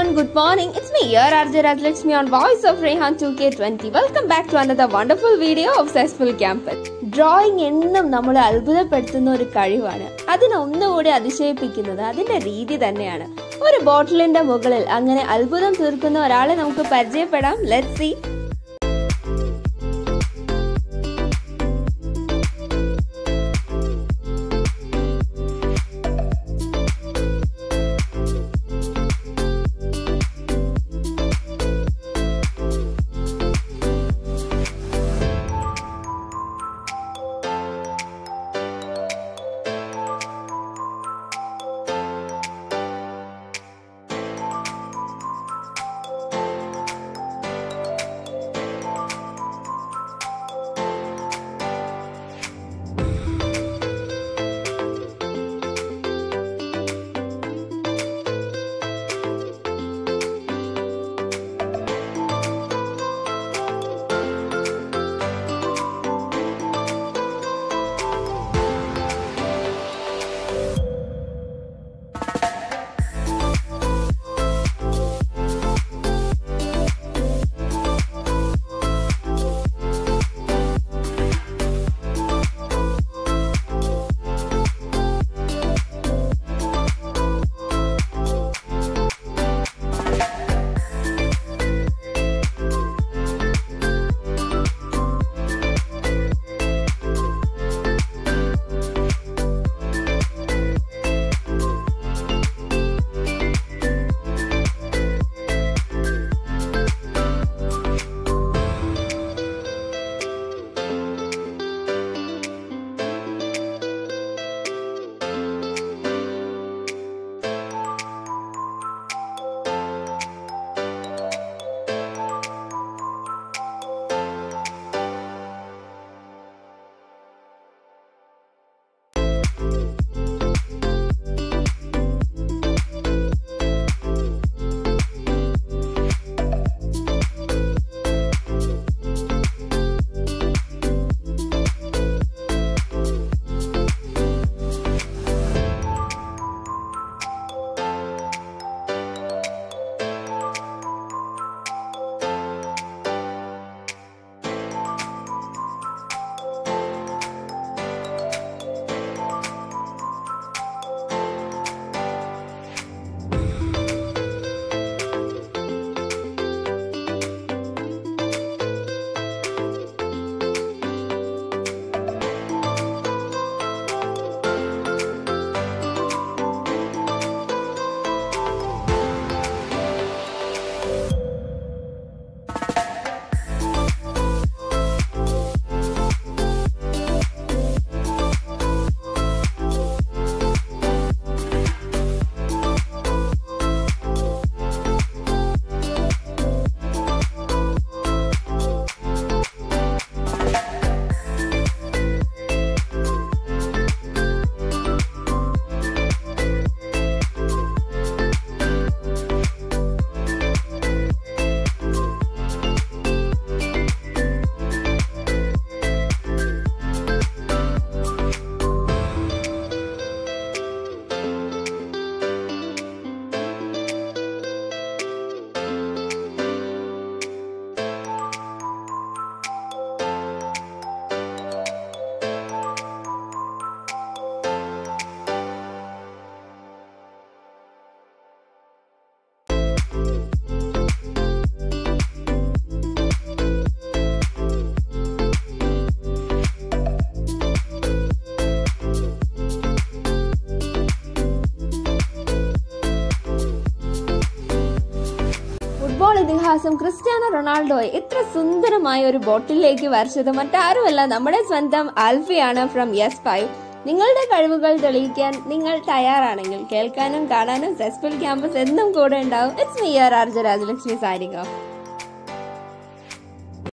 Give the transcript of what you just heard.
everyone, good morning. It's me here, RJ Rajlakshmi on Voice of Rehan 2K20. Welcome back to another wonderful video of Successful Campus. Drawing എന്നും നമ്മളെ അത്ഭുതപ്പെടുത്തുന്ന ഒരു കഴിവാണ് അതിനെ ഒന്നുകൂടി അതിശയിപ്പിക്കുന്നത് അതിന്റെ രീതി തന്നെയാണ് ഒരു ബോട്ടിലിന്റെ മുകളിൽ അങ്ങനെ അത്ഭുതം തീർക്കുന്ന ഒരാളെ നമുക്ക് പരിചയപ്പെടാം ലെറ്റ് സി ഫുട്ബോൾ ഇതിഹാസം ക്രിസ്ത്യാനോ റൊണാൾഡോയെ ഇത്ര സുന്ദരമായ ഒരു ബോട്ടിലേക്ക് വരച്ചത് മറ്റാരുമല്ല നമ്മുടെ സ്വന്തം ആൽഫിയാണ് ഫ്രം യെസ് ഫൈവ് നിങ്ങളുടെ കഴിവുകൾ തെളിയിക്കാൻ നിങ്ങൾ തയ്യാറാണെങ്കിൽ കേൾക്കാനും കാണാനും സെസ്ഫുൾ ക്യാമ്പസ് എന്നും കൂടെ ഉണ്ടാവും it's me R R J Rajalakshmi സാരിക